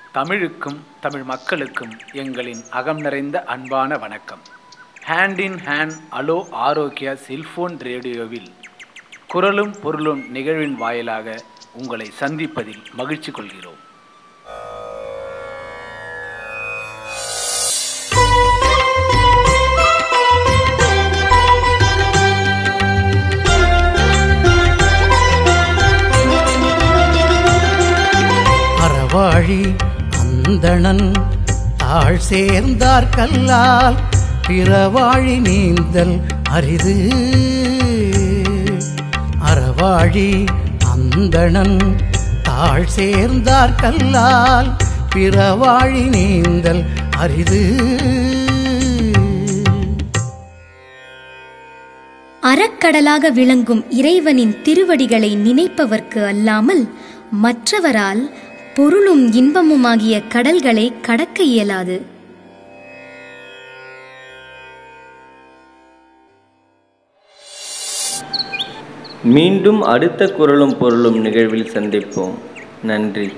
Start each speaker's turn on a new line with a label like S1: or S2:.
S1: தமிழுக்கும் தமிழ் மக்களுக்கும் எங்களின் அகம் நிறைந்த அன்பான வணக்கம் ஹேண்ட் இன் ஹேண்ட் அலோ ஆரோக்கியா செல்போன் ரேடியோவில் குரலும் பொருளும் நிகழ்வின் வாயிலாக உங்களை சந்திப்பதில் மகிழ்ச்சி கொள்கிறோம்
S2: அறவாழி அந்தணன் தாழ் சேர்ந்தார் கல்லால் பிறவாழி நீந்தல் அரிது அறவாழி அந்தணன் தாழ் சேர்ந்தார் கல்லால் பிறவாழி நீந்தல் அரிது
S3: அறக்கடலாக விளங்கும் இறைவனின் திருவடிகளை நினைப்பவர்க்கு அல்லாமல் மற்றவரால் பொருளும் இன்பமுமாகிய கடல்களை கடக்க இயலாது
S4: மீண்டும் அடுத்த குரலும் பொருளும் நிகழ்வில் சந்திப்போம் நன்றி